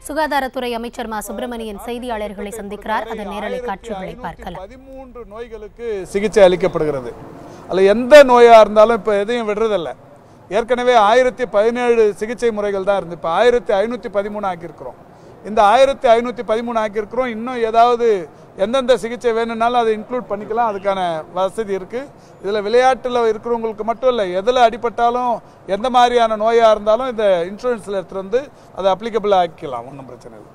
சுகாதாரத்துறை அமைச்சர் மா சுப்பிரமணியன் செய்தியாளர்களை சந்திக்கிறார் அதன் நேரலை காட்சிகளை பார்க்கலாம் பதிமூன்று நோய்களுக்கு சிகிச்சை அளிக்கப்படுகிறது அதில் எந்த நோயாக இருந்தாலும் இப்போ எதையும் விடுறதில்ல ஏற்கனவே ஆயிரத்தி பதினேழு சிகிச்சை முறைகள் தான் இருந்து இப்போ ஆயிரத்தி ஐநூற்றி பதிமூணு ஆக்கியிருக்கிறோம் இந்த ஆயிரத்தி ஐநூற்றி பதிமூணு ஆக்கியிருக்கிறோம் இன்னும் ஏதாவது எந்தெந்த சிகிச்சை வேணும்னாலும் அதை இன்க்ளூட் பண்ணிக்கலாம் அதுக்கான வசதி இருக்குது இதில் விளையாட்டில் இருக்கிறவங்களுக்கு மட்டும் இல்லை எதில் அடிபட்டாலும் எந்த மாதிரியான நோயாக இருந்தாலும் இந்த இன்சூரன்ஸில் எடுத்துகிட்டு வந்து அதை அப்ளிகபிள் ஆக்கிக்கலாம் ஒன்றும் பிரச்சனை இல்லை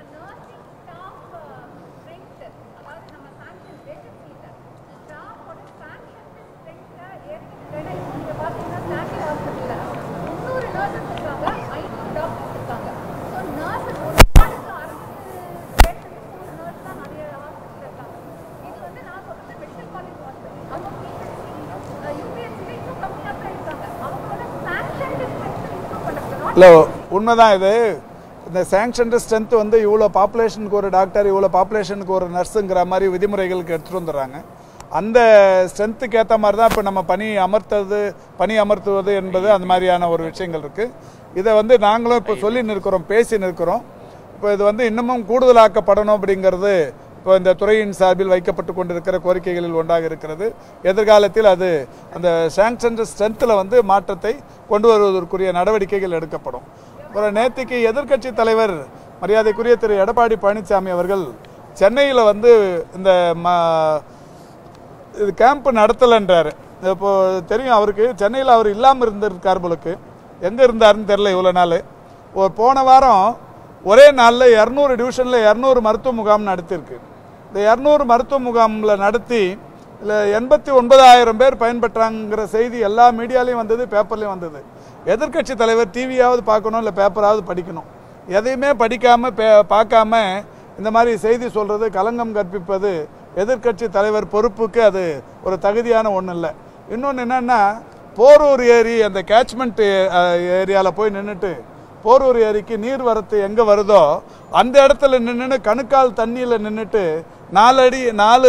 இல்லை உண்மைதான் இது இந்த சேங்ஷன்டு ஸ்ட்ரென்த் வந்து இவ்வளோ பாப்புலேஷனுக்கு ஒரு டாக்டர் இவ்வளோ பாப்புலேஷனுக்கு ஒரு நர்ஸுங்கிற மாதிரி விதிமுறைகளுக்கு எடுத்துகிட்டு வந்துடுறாங்க அந்த ஸ்ட்ரென்த்துக்கு ஏற்ற மாதிரி தான் இப்போ நம்ம பணி அமர்த்தது பணி அமர்த்துவது என்பது அந்த மாதிரியான ஒரு விஷயங்கள் இருக்குது இதை வந்து நாங்களும் இப்போ சொல்லி நிற்கிறோம் பேசி நிற்கிறோம் இப்போ இது வந்து இன்னமும் கூடுதலாக்கப்படணும் அப்படிங்கிறது இப்போ இந்த துறையின் சார்பில் வைக்கப்பட்டு கொண்டிருக்கிற கோரிக்கைகளில் ஒன்றாக இருக்கிறது எதிர்காலத்தில் அது அந்த சாங்ஷன் ஸ்ட்ரென்த்தில் வந்து மாற்றத்தை கொண்டு வருவதற்குரிய நடவடிக்கைகள் எடுக்கப்படும் அப்புறம் நேத்திக்கு எதிர்க்கட்சி தலைவர் மரியாதைக்குரிய திரு எடப்பாடி பழனிசாமி அவர்கள் சென்னையில் வந்து இந்த ம இது கேம்ப் நடத்தலைன்றாரு இப்போ தெரியும் அவருக்கு சென்னையில் அவர் இல்லாமல் இருந்திருக்கார் போலுக்கு எங்கே இருந்தாருன்னு தெரில இவ்வளோ நாள் ஒரு போன வாரம் ஒரே நாளில் இரநூறு டிவிஷனில் இரநூறு மருத்துவ முகாம் நடத்தியிருக்கு இந்த இரநூறு மருத்துவ முகாமில் நடத்தி இல்லை எண்பத்தி ஒன்பதாயிரம் பேர் பயன்பெற்றாங்கிற செய்தி எல்லா மீடியாலையும் வந்தது பேப்பர்லையும் வந்தது எதிர்க்கட்சி தலைவர் டிவியாவது பார்க்கணும் இல்லை பேப்பராவது படிக்கணும் எதையுமே படிக்காமல் பே பார்க்காம இந்த மாதிரி செய்தி சொல்கிறது களங்கம் கற்பிப்பது எதிர்க்கட்சி தலைவர் பொறுப்புக்கு அது ஒரு தகுதியான ஒன்றும் இல்லை இன்னொன்று என்னென்னா போரூர் ஏரி அந்த கேட்ச்மெண்ட் ஏரியாவில் போய் நின்றுட்டு போரூர் ஏரிக்கு நீர் வரத்து எங்கே வருதோ அந்த இடத்துல நின்று கணுக்கால் தண்ணியில் நின்றுட்டு நாலு அடி நாலு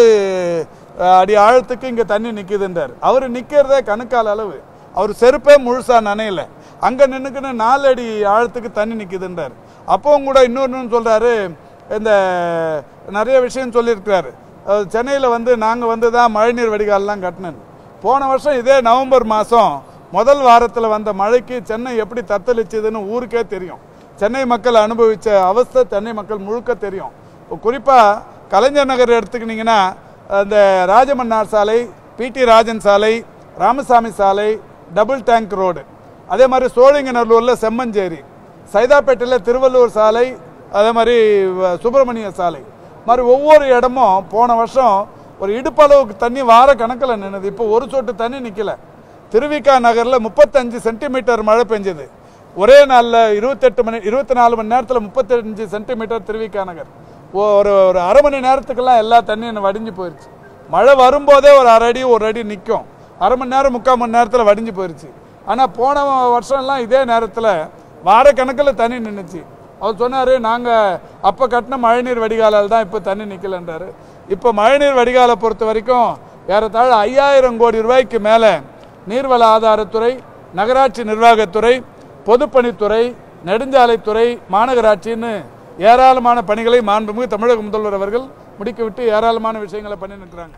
அடி ஆழத்துக்கு இங்கே தண்ணி நிற்குதுன்றார் அவர் நிற்கிறதே கணுக்கால் அளவு அவர் செருப்பே முழுசாக நனையல அங்கே நின்றுக்குன்னு நாலு அடி ஆழத்துக்கு தண்ணி நிற்குதுன்றார் அப்பவும் கூட இன்னொன்று சொல்கிறாரு இந்த நிறைய விஷயம் சொல்லியிருக்கிறாரு சென்னையில் வந்து நாங்கள் வந்து தான் மழைநீர் வடிகால்லாம் கட்டினேன் போன வருஷம் இதே நவம்பர் மாதம் முதல் வாரத்தில் வந்த மழைக்கு சென்னை எப்படி தத்தளிச்சதுன்னு ஊருக்கே தெரியும் சென்னை மக்கள் அனுபவித்த அவஸ்தை சென்னை மக்கள் முழுக்க தெரியும் குறிப்பாக கலைஞர் நகர் எடுத்துக்கிட்டிங்கன்னா அந்த ராஜமன்னார் சாலை பிடி ராஜன் சாலை ராமசாமி சாலை டபுள் டேங்க் ரோடு அதே மாதிரி சோழிங்கநல்லூரில் செம்மஞ்சேரி சைதாப்பேட்டையில் திருவள்ளூர் சாலை அதே மாதிரி சுப்பிரமணிய சாலை மாதிரி ஒவ்வொரு இடமும் போன வருஷம் ஒரு இடுப்பளவுக்கு தண்ணி வார கணக்கில் நின்றுது இப்போ ஒரு சொட்டு தண்ணி நிற்கல திருவிக்கா நகரில் முப்பத்தஞ்சு சென்டிமீட்டர் மழை பெஞ்சது ஒரே நாளில் இருபத்தெட்டு மணி இருபத்தி நாலு மணி நேரத்தில் முப்பத்தஞ்சு சென்டிமீட்டர் திருவிக்கா நகர் ஒரு ஒரு அரை மணி நேரத்துக்கெல்லாம் எல்லா தண்ணியும் வடிஞ்சு போயிடுச்சு மழை வரும்போதே ஒரு அரை அடி ஒரு அடி நிற்கும் அரை மணி நேரம் முக்கால் மணி நேரத்தில் வடிஞ்சு போயிடுச்சு ஆனால் போன வருஷம்லாம் இதே நேரத்தில் வார கணக்கில் தண்ணி நின்றுச்சு அவர் சொன்னார் நாங்கள் அப்போ கட்டின மழைநீர் வடிகாலால் தான் இப்போ தண்ணி நிற்கலன்றாரு இப்போ மழைநீர் வடிகாலை பொறுத்த வரைக்கும் ஏறத்தாழ ஐயாயிரம் கோடி ரூபாய்க்கு மேலே நீர்வள ஆதாரத்துறை நகராட்சி நிர்வாகத்துறை பொதுப்பணித்துறை நெடுஞ்சாலைத்துறை மாநகராட்சின்னு ஏராளமான பணிகளை மாண்புமிகு தமிழக முதல்வர் அவர்கள் முடிக்கிவிட்டு ஏராளமான விஷயங்களை பண்ணி நிற்கிறாங்க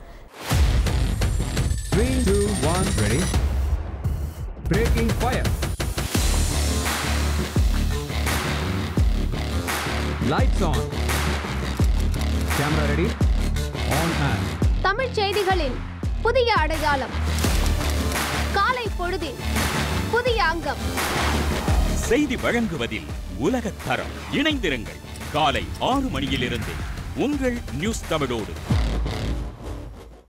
Three, two, one, ready. Breaking fire. Lights on. Camera ready. On and. Tamil செய்திகளின் புதிய அடையாளம் காலை பொழுதின் புதிய அங்கம் செய்தி வழங்குவதில் உலகத் தரம் இணைந்திருங்கள் காலை ஆறு மணியிலிருந்து உங்கள் நியூஸ் தமிழோடு